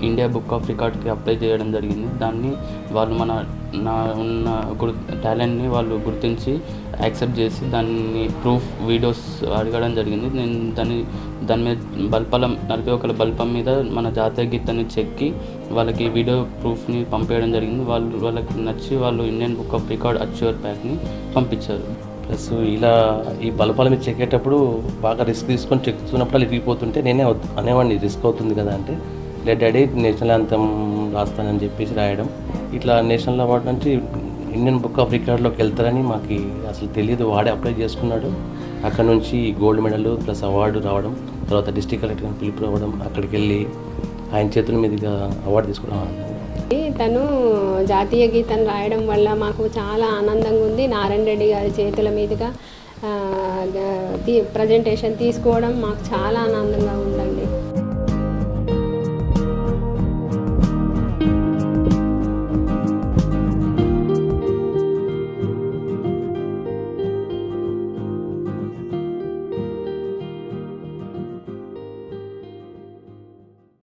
India book of రికార్డ్కి apply చేయడం జరిగింది దాన్ని వాళ్ళు మన నా ఉన్న గుర్ టాలెంట్ని వాళ్ళు గుర్తించి యాక్సెప్ట్ చేసి దాన్ని ప్రూఫ్ వీడియోస్ అడగడం జరిగింది నేను దాన్ని దాని మీద బల్పలం నలభై ఒకల బల్పం మీద మన జాతీయ గీతాన్ని చెక్కి వాళ్ళకి వీడియో ప్రూఫ్ని పంపేయడం జరిగింది వాళ్ళు వాళ్ళకి నచ్చి వాళ్ళు ఇండియన్ బుక్ ఆఫ్ రికార్డ్ అచ్యూర్ ప్యాక్ని పంపించారు ప్లస్ ఇలా ఈ బలపాల మీద చెక్కేటప్పుడు బాగా రిస్క్ తీసుకొని చెక్కుతున్నప్పుడు ఇరిగిపోతుంటే నేనే వద్దు- అనేవాడిని రిస్క్ అవుతుంది కదా అంటే లేదు డాడీ నేషనల్ అంతం రాస్తానని చెప్పేసి రాయడం ఇట్లా నేషనల్ అవార్డు నుంచి ఇండియన్ బుక్ ఆఫ్ రికార్డ్లోకి వెళ్తారని మాకు అసలు తెలియదు వాడే అప్లై చేసుకున్నాడు అక్కడ నుంచి గోల్డ్ మెడల్ ప్లస్ అవార్డు రావడం తర్వాత డిస్ట్రిక్ట్ కలెక్టర్ పిలుపు రావడం అక్కడికి వెళ్ళి ఆయన చేతుల మీదుగా అవార్డు తీసుకోవడం తను జాతీయ గీతం రాయడం వల్ల మాకు చాలా ఆనందంగా ఉంది నారాయణ రెడ్డి గారి చేతుల మీదుగా ప్రజెంటేషన్ తీసుకోవడం మాకు చాలా ఆనందంగా ఉందండి